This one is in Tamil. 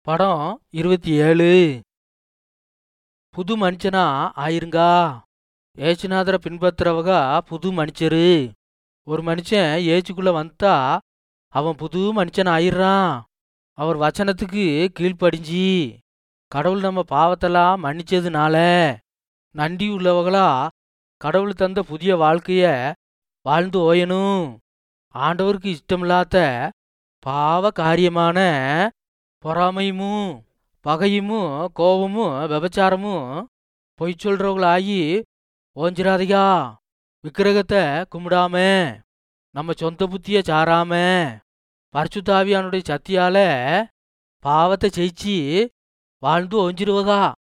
படம் இருபத்தி ஏழு புது மனுஷனா ஆயிருங்கா ஏசுநாதரை பின்பற்றுறவங்க புது மனுஷரு ஒரு மனுஷன் ஏசுக்குள்ள வந்துட்டா அவன் புது மனுஷன் ஆயிடுறான் அவர் வச்சனத்துக்கு கீழ்ப்படிஞ்சி கடவுள் நம்ம பாவத்தெல்லாம் மன்னிச்சதுனால நன்றி உள்ளவங்களா கடவுள் தந்த புதிய வாழ்க்கைய வாழ்ந்து ஓயணும் ஆண்டவருக்கு இஷ்டமில்லாத பாவ காரியமான பொறாமையுமும் பகையுமும் கோபமும் விபச்சாரமும் பொய் சொல்றவங்களாகி ஓஞ்சிராதையா விக்கிரகத்தை கும்பிடாம நம்ம சொந்த புத்திய சாராம பரிசுத்தாவியானுடைய சத்தியால பாவத்தை ஜெயிச்சு வாழ்ந்து ஓஞ்சிருவகா